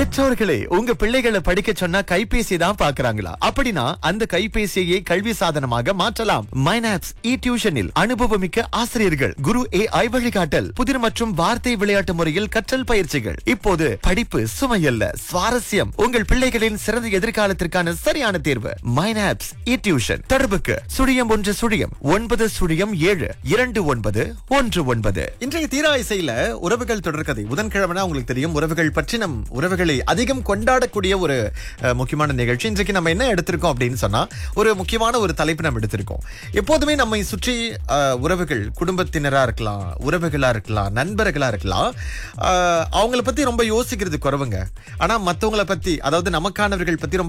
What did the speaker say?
பெற்றோர்களே உங்க பிள்ளைகளை படிக்க சொன்னா கைபேசி தான் பாக்குறாங்களா அப்படின்னா அந்த கைபேசியை கல்வி சாதனமாக மாற்றலாம் மைனாப்ஸ் இ டியூஷனில் அனுபவமிக்க ஆசிரியர்கள் குரு ஏ ஐ வழிகாட்டல் புதிர் மற்றும் வார்த்தை விளையாட்டு முறையில் கற்றல் பயிற்சிகள் இப்போது படிப்பு சுமையல்ல சுவாரஸ்யம் உங்கள் பிள்ளைகளின் சிறந்த எதிர்காலத்திற்கான சரியான தேர்வு மைனாப்ஸ் இ டியூஷன் தொடர்புக்கு சுழியம் ஒன்று சுழியம் ஒன்பது சுழியம் ஏழு இரண்டு ஒன்பது ஒன்று ஒன்பது இன்றைய தீரா இசையில உறவுகள் தொடர்கதை புதன்கிழமைனா உங்களுக்கு தெரியும் உறவுகள் பற்றி நம் உறவுகளை அதிகம் கொண்டாடக்கூடிய ஒரு அஹ், முக்கியமான நிகழ்ச்சி இன்றைக்கு நம்ம என்ன எடுத்திருக்கோம் அப்படின்னு சொன்னா ஒரு முக்கியமான ஒரு தலைப்பு நம்ம எடுத்திருக்கோம் எப்போதுமே நம்மை சுற்றி அஹ், உறவுகள் குடும்பத்தினரா இருக்கலாம் உறவுகளா இருக்கலாம் நண்பர்களா இருக்கலாம் அஹ், அவங்கள பத்தி ரொம்ப யோசிக்கிறது குறவுங்க ஆனா மத்தவங்கள பத்தி அதாவது நமக்கானவர்கள் பத்தி ரொம்ப